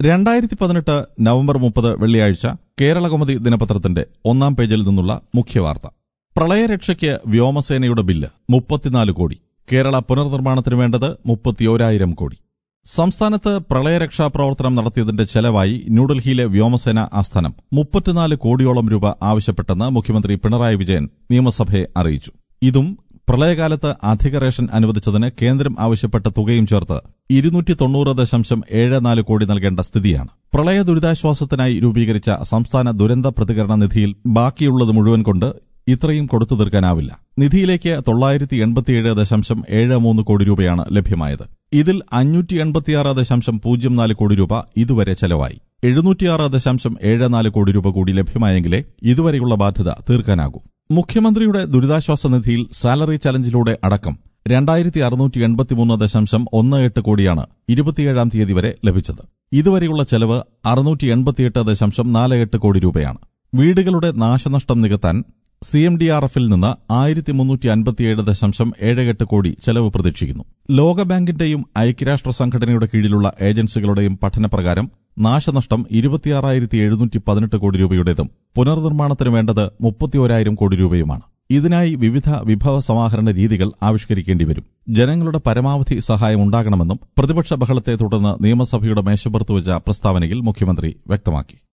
രണ്ടായിരത്തി പതിനെട്ട് നവംബർ മുപ്പത് വെള്ളിയാഴ്ച കേരളകൗമുദി ദിനപത്രത്തിന്റെ ഒന്നാം പേജിൽ നിന്നുള്ള മുഖ്യവാർത്ത പ്രളയരക്ഷയ്ക്ക് വ്യോമസേനയുടെ ബില്ല് മുപ്പത്തിനാല് കോടി കേരള പുനർനിർമ്മാണത്തിന് വേണ്ടത് മുപ്പത്തിയോരായിരം കോടി സംസ്ഥാനത്ത് പ്രളയരക്ഷാ പ്രവർത്തനം നടത്തിയതിന്റെ ചെലവായി ന്യൂഡൽഹിയിലെ വ്യോമസേന ആസ്ഥാനം മുപ്പത്തിനാല് കോടിയോളം രൂപ ആവശ്യപ്പെട്ടെന്ന് മുഖ്യമന്ത്രി പിണറായി വിജയൻ നിയമസഭയെ അറിയിച്ചു ഇതും പ്രളയകാലത്ത് അധിക റേഷൻ അനുവദിച്ചതിന് കേന്ദ്രം ആവശ്യപ്പെട്ട തുകയും ചേർത്ത് ഇരുന്നൂറ്റി തൊണ്ണൂറ് ദശാംശം ഏഴ് നാല് കോടി നൽകേണ്ട സ്ഥിതിയാണ് പ്രളയ ദുരിതാശ്വാസത്തിനായി രൂപീകരിച്ച സംസ്ഥാന ദുരന്ത പ്രതികരണ നിധിയിൽ ബാക്കിയുള്ളത് മുഴുവൻ കൊണ്ട് ഇത്രയും കൊടുത്തു തീർക്കാനാവില്ല നിധിയിലേക്ക് തൊള്ളായിരത്തി എൺപത്തിയേഴ് ദശാംശം ഏഴ് മൂന്ന് കോടി രൂപയാണ് ലഭ്യമായത് ഇതിൽ അഞ്ഞൂറ്റി എൺപത്തിയാറ് ദശാംശം പൂജ്യം നാല് കോടി രൂപ ഇതുവരെ ചെലവായി എഴുന്നൂറ്റിയാറ് ദശാംശം ഏഴ് നാല് കോടി രൂപ കൂടി ലഭ്യമായെങ്കിലേ ഇതുവരെയുള്ള ബാധ്യത തീർക്കാനാകൂ മുഖ്യമന്ത്രിയുടെ ദുരിതാശ്വാസ നിധിയിൽ സാലറി ചലഞ്ചിലൂടെ അടക്കം രണ്ടായിരത്തി അറുന്നൂറ്റി എൺപത്തിമൂന്ന് ദശാംശം ഒന്ന് എട്ട് കോടിയാണ് ഇരുപത്തിയേഴാം തീയതി വരെ ലഭിച്ചത് ഇതുവരെയുള്ള ചെലവ് അറുന്നൂറ്റി എൺപത്തിയെട്ട് ദശാംശം നാല് എട്ട് കോടി രൂപയാണ് വീടുകളുടെ നാശനഷ്ടം നികത്താൻ സി എം ഡി ആർ എഫിൽ നിന്ന് ആയിരത്തി മുന്നൂറ്റി അൻപത്തിയേഴ് ദശാംശം ഏഴ് എട്ട് കോടി ചെലവ് പ്രതീക്ഷിക്കുന്നു ലോകബാങ്കിന്റെയും ഐക്യരാഷ്ട്ര സംഘടനയുടെ കീഴിലുള്ള ഏജൻസികളുടെയും പഠനപ്രകാരം നാശനഷ്ടം ഇരുപത്തിയാറായിരത്തി എഴുന്നൂറ്റി പതിനെട്ട് കോടി രൂപയുടേതും പുനർനിർമ്മാണത്തിന് വേണ്ടത് മുപ്പത്തിയോരായിരം കോടി രൂപയുമാണ് ഇതിനായി വിവിധ വിഭവ സമാഹരണ രീതികൾ ആവിഷ്കരിക്കേണ്ടി വരും ജനങ്ങളുടെ പരമാവധി സഹായം ഉണ്ടാകണമെന്നും പ്രതിപക്ഷ ബഹളത്തെ തുടർന്ന് നിയമസഭയുടെ മേശപ്പുറത്ത് വെച്ച പ്രസ്താവനയിൽ മുഖ്യമന്ത്രി വ്യക്തമാക്കി